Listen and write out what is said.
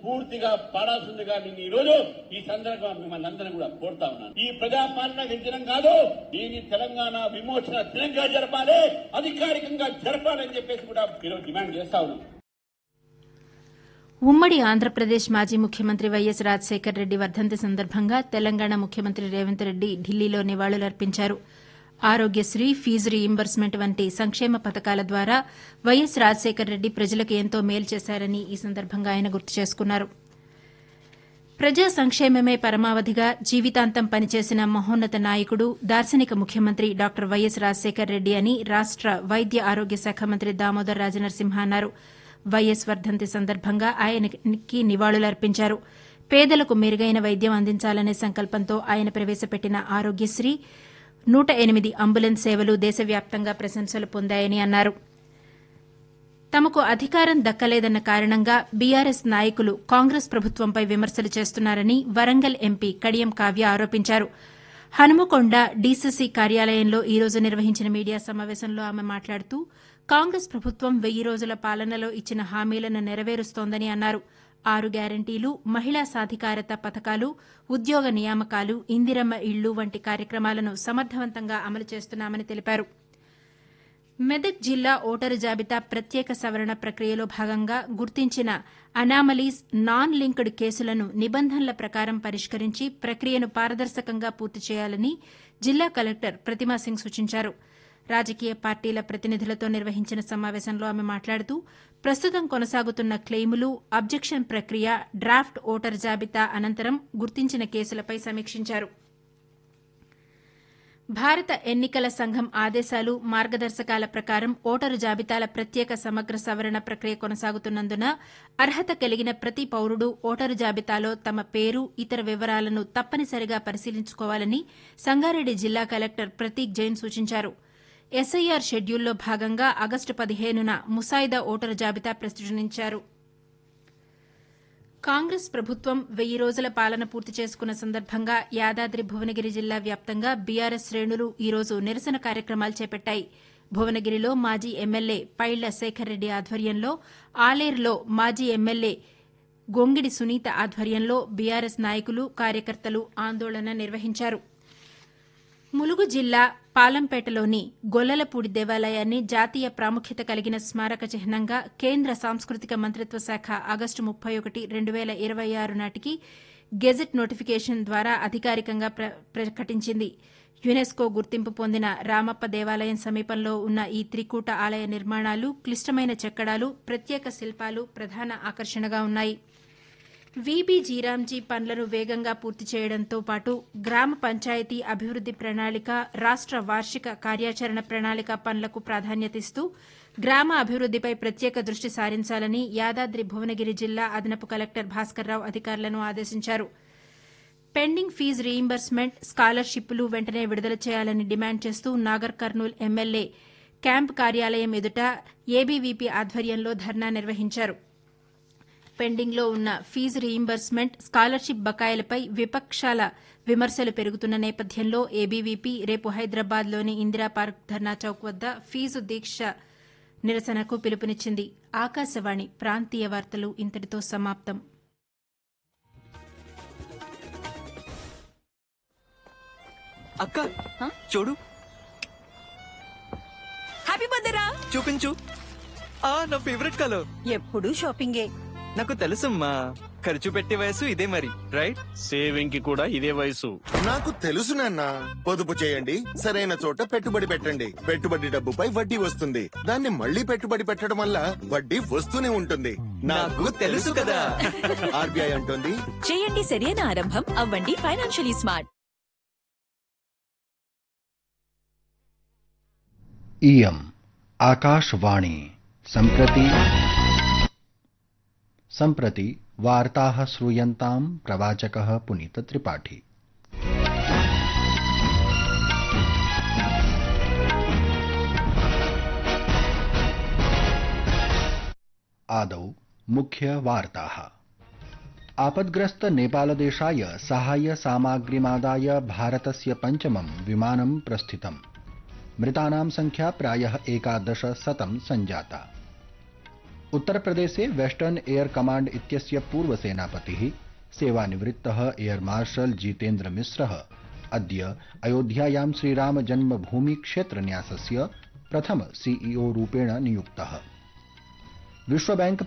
పూర్తిగా పాడాల్సిందిగా నేను ఈ రోజు ఈ సందర్భంగా మిమ్మల్ని అందరినీ కూడా కోరుతా ఉన్నాను ఈ ప్రజాపాలన విజయం కాదు దీని తెలంగాణ విమోచన దినంగా జరపాలి అధికారికంగా జరపాలని చెప్పేసి కూడా ఈరోజు డిమాండ్ చేస్తా ఉన్నాం ఉమ్మడి ఆంధ్రప్రదేశ్ మాజీ ముఖ్యమంత్రి వైఎస్ రాజశేఖర్ రెడ్డి వర్ధంతి సందర్భంగా తెలంగాణ ముఖ్యమంత్రి రేవంత్ రెడ్డి ఢిల్లీలో నివాళులర్పించారు ఆరోగ్యశ్రీ ఫీజు రీయింబర్స్మెంట్ వంటి సంక్షేమ పథకాల ద్వారా వైఎస్ రాజశేఖర్ రెడ్డి ప్రజలకు ఎంతో మేలు చేశారని ఈ సందర్భంగా ఆయన గుర్తు చేసుకున్నారు ప్రజా సంక్షేమమే పరమావధిగా జీవితాంతం పనిచేసిన మహోన్నత నాయకుడు దార్శనిక ముఖ్యమంత్రి డాక్టర్ వైఎస్ రాజశేఖర్ రెడ్డి అని రాష్ట వైద్య ఆరోగ్య శాఖ మంత్రి దామోదర్ రాజనరసింహ అన్నారు వైఎస్ వర్ధంతి సందర్భంగా ఆయనకి నివాళులర్పించారు పేదలకు మెరుగైన వైద్యం అందించాలనే సంకల్పంతో ఆయన ప్రవేశపెట్టిన ఆరోగ్యశ్రీ నూట ఎనిమిది అంబులెన్స్ సేవలు దేశవ్యాప్తంగా ప్రశంసలు పొందాయని అన్నారు తమకు అధికారం దక్కలేదన్న కారణంగా బీఆర్ఎస్ నాయకులు కాంగ్రెస్ ప్రభుత్వంపై విమర్శలు చేస్తున్నారని వరంగల్ ఎంపీ కడియం కావ్య ఆరోపించారు హనుమకొండ డీసీసీ కార్యాలయంలో ఈ రోజు నిర్వహించిన మీడియా సమావేశంలో ఆమె మాట్లాడుతూ కాంగ్రెస్ ప్రభుత్వం వెయ్యి రోజుల పాలనలో ఇచ్చిన హామీలను నెరవేరుస్తోందని అన్నారు ఆరు గ్యారంటీలు మహిళా సాధికారత పథకాలు ఉద్యోగ నియామకాలు ఇందిరమ్మ ఇళ్లు వంటి కార్యక్రమాలను సమర్థవంతంగా అమలు చేస్తున్నామని తెలిపారు మెదక్ జిల్లా ఓటరు జాబితా ప్రత్యేక సవరణ ప్రక్రియలో భాగంగా గుర్తించిన అనామలీస్ నాన్ లింక్డ్ కేసులను నిబంధనల ప్రకారం పరిష్కరించి ప్రక్రియను పారదర్శకంగా పూర్తి చేయాలని జిల్లా కలెక్టర్ ప్రతిమా సింగ్ సూచించారు రాజకీయ పార్టీల ప్రతినిధులతో నిర్వహించిన సమావేశంలో ఆమె మాట్లాడుతూ ప్రస్తుతం కొనసాగుతున్న క్లెయిములు అబ్జెక్షన్ ప్రక్రియ డ్రాఫ్ట్ ఓటర్ జాబితా అనంతరం గుర్తించిన కేసులపై సమీక్షించారు భారత ఎన్నికల సంఘం ఆదేశాలు మార్గదర్శకాల ప్రకారం ఓటరు జాబితాల ప్రత్యేక సమగ్ర సవరణ ప్రక్రియ కొనసాగుతున్నందున అర్హత కలిగిన ప్రతి పౌరుడు ఓటరు జాబితాలో తమ పేరు ఇతర వివరాలను తప్పనిసరిగా పరిశీలించుకోవాలని సంగారెడ్డి జిల్లా కలెక్టర్ ప్రతీక్ జైన్ సూచించారు ఎస్ఐఆర్ షెడ్యూల్లో భాగంగా ఆగస్టు పదిహేనున ముసాయిదా ఓటరు జాబితా ప్రచురించారు కాంగ్రెస్ ప్రభుత్వం వెయ్యి రోజుల పాలన పూర్తి చేసుకున్న సందర్భంగా యాదాద్రి భువనగిరి జిల్లా వ్యాప్తంగా బీఆర్ఎస్ శ్రేణులు ఈ రోజు నిరసన కార్యక్రమాలు చేపట్టాయి భువనగిరిలో మాజీ ఎమ్మెల్యే పైళ్ల శేఖర్ రెడ్డి ఆధ్వర్యంలో ఆలేరులో మాజీ ఎమ్మెల్యే గొంగిడి సునీత ఆధ్వర్యంలో బీఆర్ఎస్ నాయకులు కార్యకర్తలు ఆందోళన నిర్వహించారు ములుగు జిల్లా పాలంపేటలోని గొల్లలపూడి దేవాలయాన్ని జాతీయ ప్రాముఖ్యత కలిగిన స్మారక చిహ్నంగా కేంద్ర సాంస్కృతిక మంత్రిత్వ శాఖ ఆగస్టు ముప్పై ఒకటి రెండు వేల ఇరవై ఆరు నాటికి గెజెట్ నోటిఫికేషన్ ద్వారా అధికారికంగా ప్ర ప్రకటించింది యునెస్కో గుర్తింపు పొందిన రామప్ప దేవాలయం సమీపంలో ఉన్న ఈ త్రికూట ఆలయ నిర్మాణాలు క్లిష్టమైన చెక్కడాలు ప్రత్యేక శిల్పాలు ప్రధాన ఆకర్షణగా ఉన్నాయి వీబీ జీరాంజీ పనులను వేగంగా పూర్తి చేయడంతో పాటు గ్రామ పంచాయతీ అభివృద్ది ప్రణాళిక రాష్ట వార్షిక కార్యాచరణ ప్రణాళిక పనులకు ప్రాధాన్యతిస్తూ గ్రామ అభివృద్దిపై ప్రత్యేక దృష్టి సారించాలని యాదాద్రి భువనగిరి జిల్లా అదనపు కలెక్టర్ భాస్కర్రావు అధికారులను ఆదేశించారు పెండింగ్ ఫీజు రీయింబర్స్మెంట్ స్కాలర్షిప్లు వెంటనే విడుదల చేయాలని డిమాండ్ చేస్తూ నాగర్ కర్నూల్ ఎమ్మెల్యే క్యాంప్ కార్యాలయం ఎదుట ఏబీవీపీ ఆధ్వర్యంలో ధర్నా నిర్వహించారు పెండింగ్లో ఉన్న ఫీజు రీయింబర్స్మెంట్ స్కాలర్షిప్ బకాయిలపై విపక్షాల విమర్శలు పెరుగుతున్న నేపథ్యంలో ఏబీవీపీ రేపు హైదరాబాద్లోని ఇందిరా పార్క్ ధర్నా చౌక్ వద్ద ఫీజు దీక్ష నిరసనకు పిలుపునిచ్చింది ఆకాశవాణి ప్రాంతీయ వార్తలు ఇంతటితో సమాప్తం అక్క చూడు హ్యాపీ బర్త్డే రా చూపించు ఆ నా ఫేవరెట్ కలర్ ఎప్పుడు షాపింగే నాకు తెలుసమ్మా ఖర్చు పెట్టే వయసు ఇదే మరి రైట్ సేవింగ్ కి కూడా ఇదే వయసు నాకు తెలుసు నాన్న పొదుపు చేయండి సరైన చోట పెట్టుబడి పెట్టండి పెట్టుబడి డబ్బుపై వడ్డీ వస్తుంది దాన్ని మళ్ళీ పెట్టుబడి పెట్టడం వల్ల వడ్డీ వస్తూనే ఉంటుంది నాకు తెలుసు కదా. ఆర్బీఐ అంటుంది చేయండి సరైన ఆరంభం అవ్వండి ఫైనాన్షియలీ స్మార్ట్ इयम् आकाशवाणी सम्प्रति सम्प्रति वार्ताः श्रूयन्ताम् प्रवाचकः पुनीतत्रिपाठी आदौ मुख्यवार्ताः आपद्ग्रस्त नेपालदेशाय साहाय्य सामाग्रिमादाय भारतस्य पञ्चमं विमानं प्रस्थितम् मृतानां संख्या प्रायः एकादश शतं सञ्जाता उत्तरप्रदेशे वेस्टर्न एयर कमाण्ड इत्यस्य पूर्वसेनापतिः सेवानिवृत्तः एयर मार्शल जितेन्द्र मिश्रः अद्य अयोध्यायां श्रीराम जन्मभूमि क्षेत्रन्यासस्य प्रथम सीईओ रूपेण नियुक्तः विश्वबैंक